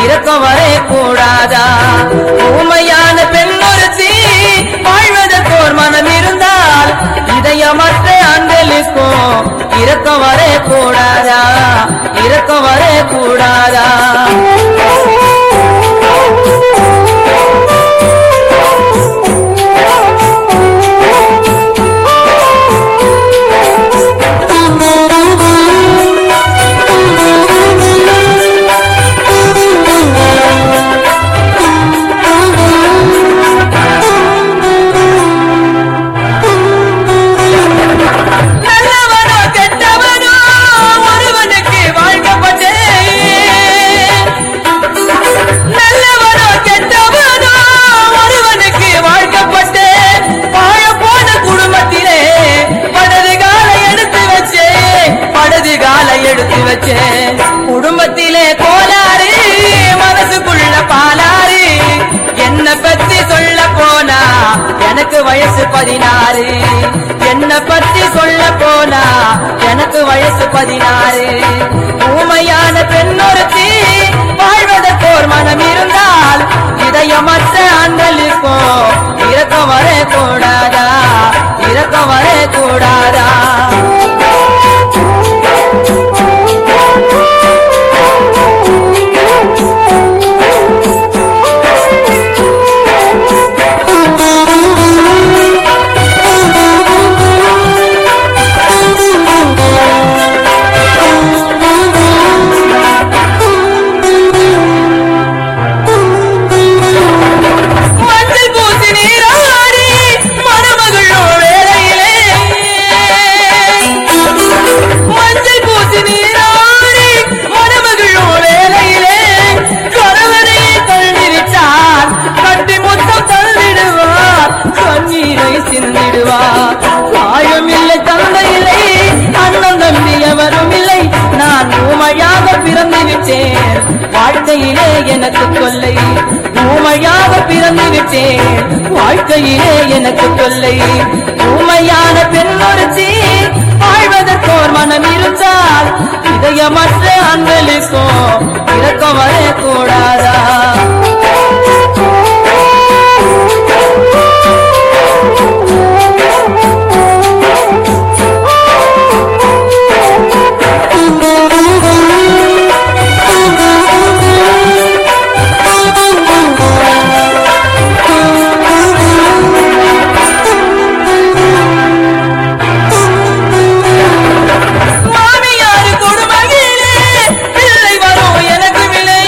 இரக்கம் வரே கூடாதா ஊமையான பெண்ணொருத்தி வாழ்வதற்கோர் மனம் இருந்தால் இதயமற்ற அன்பலுக்கும் இரக்கம் வரே கூடாதா இரக்கம் வரே கூடாதா நல்லவனோ கெட்டவனோ ஒருவனுக்கு வாழ்க்கப்பட்டேன் நல்லவனோ கெட்டவனோ ஒருவனுக்கு வாழ்க்கப்பட்டேன் வாழ போன குடும்பத்திலே படது காலை எடுத்து வச்சேன் படது காலை எடுத்து வச்சேன் குடும்பத்திலே கோளாறு மனசுக்குள்ள பாலாறு என்ன பத்தி சொல்ல போனா எனக்கு வயசு பதினாறு என்ன பத்தி சொல்ல போனா எனக்கு வயசு பதினாறு ஊமையான பெண்ணொருத்தி வாழ்வதற்கோர் மனம் இருந்தால் இதயமற்ற ஆண்களுக்கும் இரக்கம் வரே கூடாதா இரக்கம் வரே கூடாதா மஞ்சள் பூசி நீராடி மணமகளோ வேளையிலே மஞ்சள் பூசி நீராடி மணமகளோ வேளையிலே கணவனை தள்ளிவிட்டார் கட்டி முத்தம் தள்ளிடுவார் கண்ணீரை சிந்திடுவார் தாயும் இல்லை தந்தை இல்லை அண்ணன் தம்பி எவரும் இல்லை நான் ஊமையாக பிறந்து விட்டேன் வாழ்க்கையிலே எனக்கு கொல்லை ஊமையாக பிறந்து விட்டேன் வாழ்க்கையிலே எனக்கு கொல்லை ஊமையான பெண்ணொருத்தி வாழ்வதற்கோர் மனம் இருந்தால் இதயமற்ற அன்பலுக்கும் இரக்கம் வரக்கூடாதா மாமியாரு கொடுமையிலே பிள்ளை வரும் எனக்கு விலை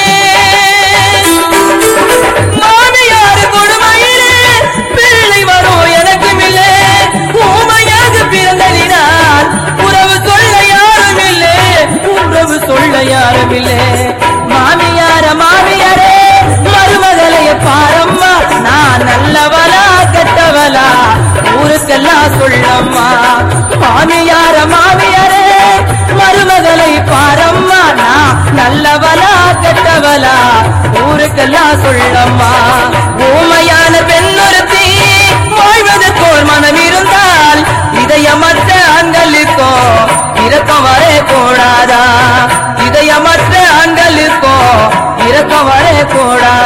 மாமியாரு கொடுமையிலே பிள்ளை வரும் எனக்கு விலை ஊமையாக பிறந்ததினால் உறவு சொல்ல யாரும் இல்லை உறவு சொல்ல யாரும் இல்லை மாமியார மாமியாரே மருமகளைய பாரம்மா நான் நல்லவளா கெட்டவளா ஊருக்கெல்லாம் சொல்லம்மா மாமியார மாமியாரே மருமகளை பாரம்மா நான் நல்லவளா கெட்டவளா ஊருக்கெல்லாம் சொல்லம்மா ஊமையான பெண்ணொருத்தி வாழ்வதற்கோர் மனம் இருந்தால் இதயமற்ற ஆண்களுக்கோ இரக்கம் வரே கூடாதா இதயமற்ற ஆண்களுக்கோ இரக்கம் வரே கூடாதா